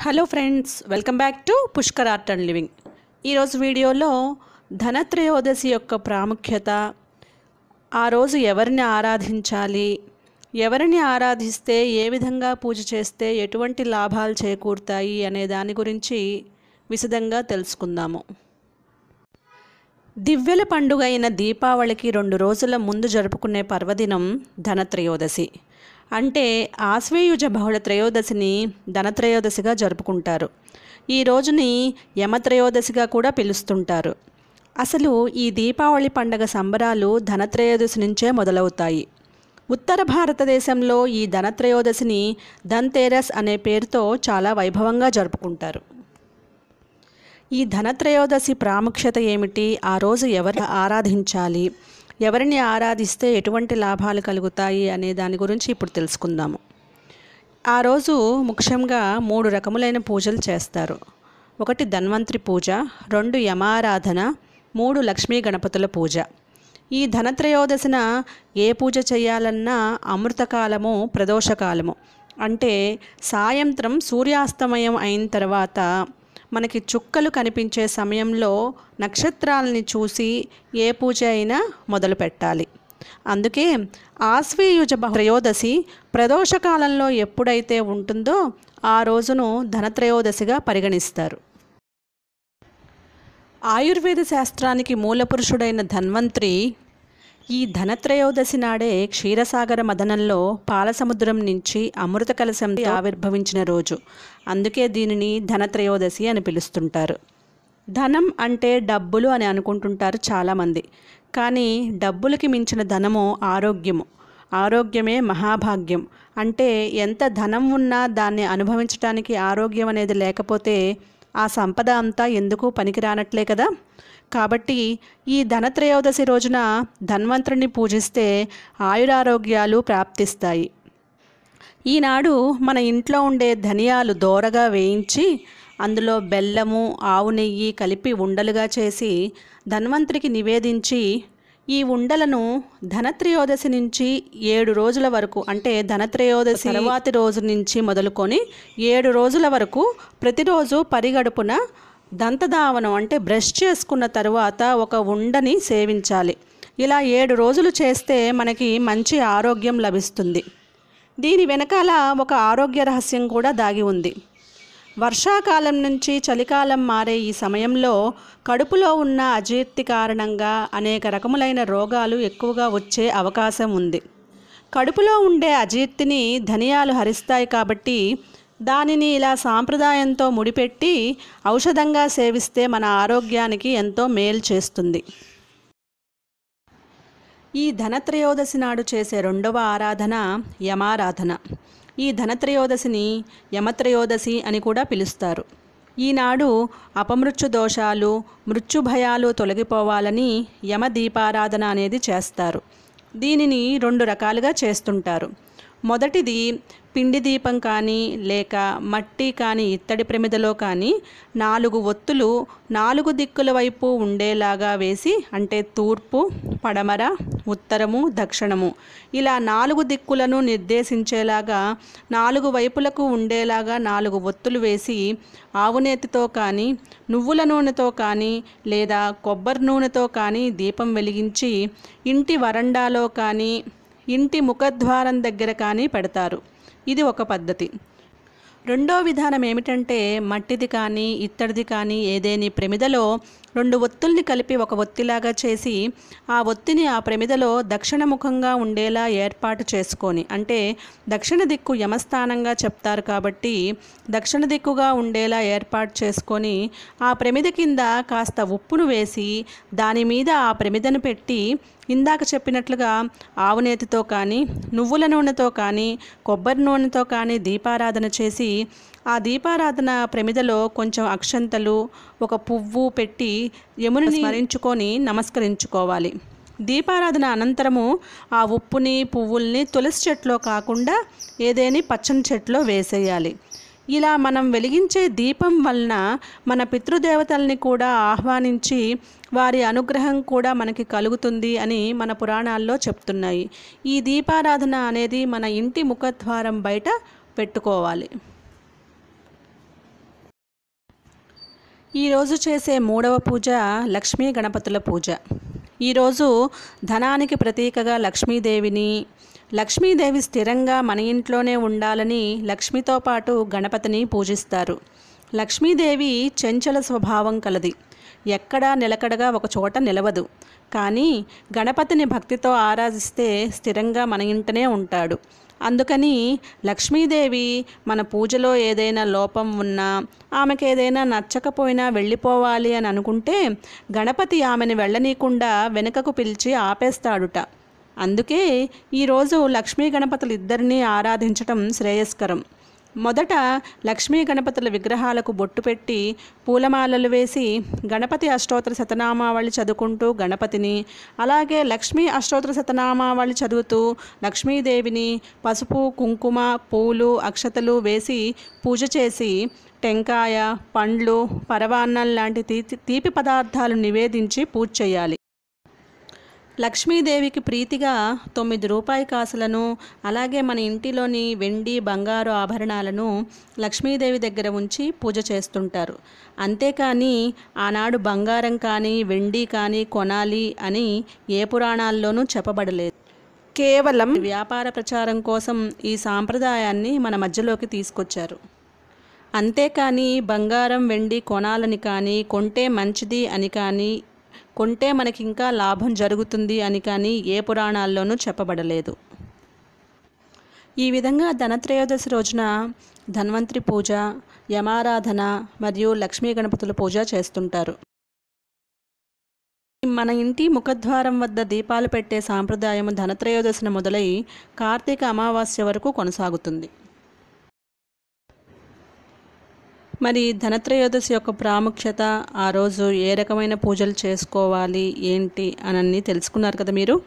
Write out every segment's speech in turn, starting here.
hello friends welcome back to Pushkar art and living ఈరోజు వీడియోలో ధనత్రయోదశి యొక్క ప్రాముఖ్యత ఆ రోజు ఎవరిని ఆరాధించాలి ఎవరిని ఆరాధిస్తే ఏ విధంగా పూజ చేస్తే ఎటువంటి లాభాలు చేకూరుతాయి అనే దాని గురించి విశదంగా తెలుసుకుందాము దివ్యల పండుగ అయిన దీపావళికి రెండు రోజుల ముందు జరుపుకునే పర్వదినం ధనత్రయోదశి అంటే ఆశ్వేయుజ బహుళ త్రయోదశిని ధనత్రయోదశిగా జరుపుకుంటారు ఈ రోజుని యమత్రయోదశిగా కూడా పిలుస్తుంటారు అసలు ఈ దీపావళి పండగ సంబరాలు ధనత్రయోదశి నుంచే మొదలవుతాయి ఉత్తర భారతదేశంలో ఈ ధనత్రయోదశిని ధన్తేరస్ అనే పేరుతో చాలా వైభవంగా జరుపుకుంటారు ఈ ధనత్రయోదశి ప్రాముఖ్యత ఏమిటి ఆ రోజు ఎవరు ఆరాధించాలి ఎవరిని ఆరాధిస్తే ఎటువంటి లాభాలు కలుగుతాయి అనే దాని గురించి ఇప్పుడు తెలుసుకుందాము ఆ రోజు ముఖ్యంగా మూడు రకములైన పూజలు చేస్తారు ఒకటి ధన్వంతరి పూజ రెండు యమారాధన మూడు లక్ష్మీ గణపతుల పూజ ఈ ధనత్రయోదశిన ఏ పూజ చేయాలన్నా అమృతకాలము ప్రదోషకాలము అంటే సాయంత్రం సూర్యాస్తమయం అయిన తర్వాత మనకి చుక్కలు కనిపించే సమయంలో నక్షత్రాలని చూసి ఏ పూజ అయినా మొదలు పెట్టాలి అందుకే ఆశ్వీయుజ త్రయోదశి ప్రదోషకాలంలో ఎప్పుడైతే ఉంటుందో ఆ రోజును ధనత్రయోదశిగా పరిగణిస్తారు ఆయుర్వేద శాస్త్రానికి మూలపురుషుడైన ధన్వంత్రి ఈ ధనత్రయోదశి నాడే క్షీరసాగర మదనంలో పాలసముద్రం నుంచి అమృత కలశం ఆవిర్భవించిన రోజు అందుకే దీనిని ధనత్రయోదశి అని పిలుస్తుంటారు ధనం అంటే డబ్బులు అని అనుకుంటుంటారు చాలామంది కానీ డబ్బులకి మించిన ధనము ఆరోగ్యము ఆరోగ్యమే మహాభాగ్యం అంటే ఎంత ధనం ఉన్నా దాన్ని అనుభవించడానికి ఆరోగ్యం అనేది లేకపోతే ఆ సంపద అంతా ఎందుకు పనికిరానట్లే కదా కాబట్టి ఈ ధనత్రయోదశి రోజున ధన్వంతుడిని పూజిస్తే ఆయురారోగ్యాలు ప్రాప్తిస్తాయి ఈనాడు మన ఇంట్లో ఉండే ధనియాలు దోరగా వేయించి అందులో బెల్లము ఆవు నెయ్యి కలిపి ఉండలుగా చేసి ధన్వంతుడికి నివేదించి ఈ ఉండలను ధనత్రయోదశి నుంచి ఏడు రోజుల వరకు అంటే ధనత్రయోదశి తరువాతి రోజు నుంచి మొదలుకొని ఏడు రోజుల వరకు ప్రతిరోజు పరిగడుపున దంతధావనం అంటే బ్రష్ చేసుకున్న తరువాత ఒక ఉండని సేవించాలి ఇలా ఏడు రోజులు చేస్తే మనకి మంచి ఆరోగ్యం లభిస్తుంది దీని వెనకాల ఒక ఆరోగ్య రహస్యం కూడా దాగి ఉంది వర్షాకాలం నుంచి చలికాలం మారే ఈ సమయంలో కడుపులో ఉన్న అజీర్తి కారణంగా అనేక రకములైన రోగాలు ఎక్కువగా వచ్చే అవకాశం ఉంది కడుపులో ఉండే అజీర్తిని ధనియాలు హరిస్తాయి కాబట్టి దానిని ఇలా సాంప్రదాయంతో ముడిపెట్టి ఔషధంగా సేవిస్తే మన ఆరోగ్యానికి ఎంతో మేలు చేస్తుంది ఈ ధనత్రయోదశి నాడు చేసే రెండవ ఆరాధన యమారాధన ఈ ధనత్రయోదశిని యమత్రయోదశి అని కూడా పిలుస్తారు ఈనాడు అపమృత్యు దోషాలు మృత్యు భయాలు తొలగిపోవాలని యమ దీపారాధన అనేది చేస్తారు దీనిని రెండు రకాలుగా చేస్తుంటారు మొదటిది పిండి దీపం కానీ లేక మట్టి కానీ ఇత్తడి ప్రమిదలో కానీ నాలుగు ఒత్తులు నాలుగు దిక్కుల వైపు ఉండేలాగా వేసి అంటే తూర్పు పడమర ఉత్తరము దక్షిణము ఇలా నాలుగు దిక్కులను నిర్దేశించేలాగా నాలుగు వైపులకు ఉండేలాగా నాలుగు ఒత్తులు వేసి ఆవునేతితో కానీ నువ్వుల నూనెతో కానీ లేదా కొబ్బరి నూనెతో కానీ దీపం వెలిగించి ఇంటి వరండాలో కానీ ఇంటి ముఖద్వారం దగ్గర కానీ పెడతారు ఇది ఒక పద్ధతి రెండో విధానం ఏమిటంటే మట్టిది కానీ ఇత్తడిది కానీ ఏదేని ప్రమిదలో రెండు ఒత్తుల్ని కలిపి ఒక ఒత్తిలాగా చేసి ఆ ఒత్తిని ఆ ప్రమిదలో దక్షిణముఖంగా ఉండేలా ఏర్పాటు చేసుకొని అంటే దక్షిణ దిక్కు యమస్థానంగా చెప్తారు కాబట్టి దక్షిణ దిక్కుగా ఉండేలా ఏర్పాటు చేసుకొని ఆ ప్రమిద కింద కాస్త ఉప్పును వేసి దాని మీద ఆ ప్రమిదను పెట్టి ఇందాక చెప్పినట్లుగా ఆవునేతితో కానీ నువ్వుల నూనెతో కానీ కొబ్బరి నూనెతో కానీ దీపారాధన చేసి ఆ దీపారాధన ప్రమిదలో కొంచెం అక్షంతలు ఒక పువ్వు పెట్టి యముని స్మరించుకొని నమస్కరించుకోవాలి దీపారాధన అనంతరము ఆ ఉప్పుని పువ్వుల్ని తులసి చెట్లో కాకుండా ఏదేని పచ్చని చెట్లో వేసేయాలి ఇలా మనం వెలిగించే దీపం వలన మన పితృదేవతల్ని కూడా ఆహ్వానించి వారి అనుగ్రహం కూడా మనకి కలుగుతుంది అని మన పురాణాల్లో చెప్తున్నాయి ఈ దీపారాధన అనేది మన ఇంటి ముఖద్వారం బయట పెట్టుకోవాలి ఈరోజు చేసే మూడవ పూజ లక్ష్మీ గణపతుల పూజ ఈరోజు ధనానికి ప్రతీకగా లక్ష్మీదేవిని లక్ష్మీదేవి స్థిరంగా మన ఇంట్లోనే ఉండాలని లక్ష్మితో పాటు గణపతిని పూజిస్తారు లక్ష్మీదేవి చెంచల స్వభావం కలది ఎక్కడా నిలకడగా ఒక చోట నిలవదు కానీ గణపతిని భక్తితో ఆరాధిస్తే స్థిరంగా మన ఇంటనే ఉంటాడు అందుకని లక్ష్మీదేవి మన పూజలో ఏదైనా లోపం ఉన్నా ఆమెకి ఏదైనా నచ్చకపోయినా వెళ్ళిపోవాలి అని అనుకుంటే గణపతి ఆమెను వెళ్ళనీయకుండా వెనుకకు పిలిచి ఆపేస్తాడుట అందుకే ఈరోజు లక్ష్మీ గణపతులు ఇద్దరినీ ఆరాధించటం శ్రేయస్కరం మొదట లక్ష్మీ గణపతుల విగ్రహాలకు బొట్టు పెట్టి పూలమాలలు వేసి గణపతి అష్టోత్తర శతనామావళి చదువుకుంటూ గణపతిని అలాగే లక్ష్మీ అష్టోత్తర శతనామావళి చదువుతూ లక్ష్మీదేవిని పసుపు కుంకుమ పూలు అక్షతలు వేసి పూజ చేసి టెంకాయ పండ్లు పరవాన్నం లాంటి తీపి తీపి పదార్థాలు నివేదించి పూజ చేయాలి లక్ష్మీదేవికి ప్రీతిగా తొమ్మిది రూపాయి కాసులను అలాగే మన ఇంటిలోని వెండి బంగారు ఆభరణాలను లక్ష్మీదేవి దగ్గర ఉంచి పూజ చేస్తుంటారు అంతేకాని ఆనాడు బంగారం కానీ వెండి కానీ కొనాలి అని ఏ పురాణాల్లోనూ చెప్పబడలేదు కేవలం వ్యాపార ప్రచారం కోసం ఈ సాంప్రదాయాన్ని మన మధ్యలోకి తీసుకొచ్చారు అంతేకాని బంగారం వెండి కొనాలని కానీ కొంటే మంచిది అని కానీ కొంటే మనకి ఇంకా లాభం జరుగుతుంది అని కానీ ఏ పురాణాల్లోనూ చెప్పబడలేదు ఈ విధంగా ధనత్రయోదశి రోజున ధన్వంతరి పూజ యమారాధన మరియు లక్ష్మీ గణపతుల పూజ చేస్తుంటారు మన ఇంటి ముఖద్వారం వద్ద దీపాలు పెట్టే సాంప్రదాయం ధనత్రయోదశిన మొదలై కార్తీక అమావాస్య వరకు కొనసాగుతుంది మరి ధనత్రయోదశి యొక్క ప్రాముఖ్యత ఆ రోజు ఏ రకమైన పూజలు చేసుకోవాలి ఏంటి అని తెలుసుకున్నారు కదా మీరు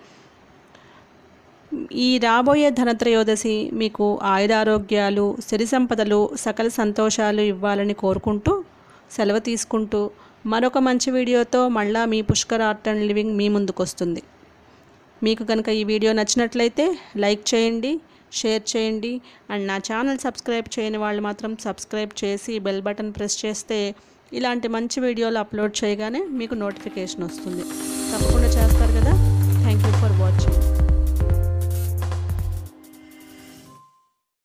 ఈ రాబోయే ధనత్రయోదశి మీకు ఆయురారోగ్యాలు సిరి సంపదలు సకల సంతోషాలు ఇవ్వాలని కోరుకుంటూ సెలవు తీసుకుంటూ మరొక మంచి వీడియోతో మళ్ళా మీ పుష్కర్ ఆర్ట్ అండ్ లివింగ్ మీ ముందుకు వస్తుంది మీకు కనుక ఈ వీడియో నచ్చినట్లయితే లైక్ చేయండి షేర్ చేయండి అండ్ నా ఛానల్ సబ్స్క్రైబ్ చేయని వాళ్ళు మాత్రం సబ్స్క్రైబ్ చేసి బెల్ బటన్ ప్రెస్ చేస్తే ఇలాంటి మంచి వీడియోలు అప్లోడ్ చేయగానే మీకు నోటిఫికేషన్ వస్తుంది తప్పకుండా చేస్తారు కదా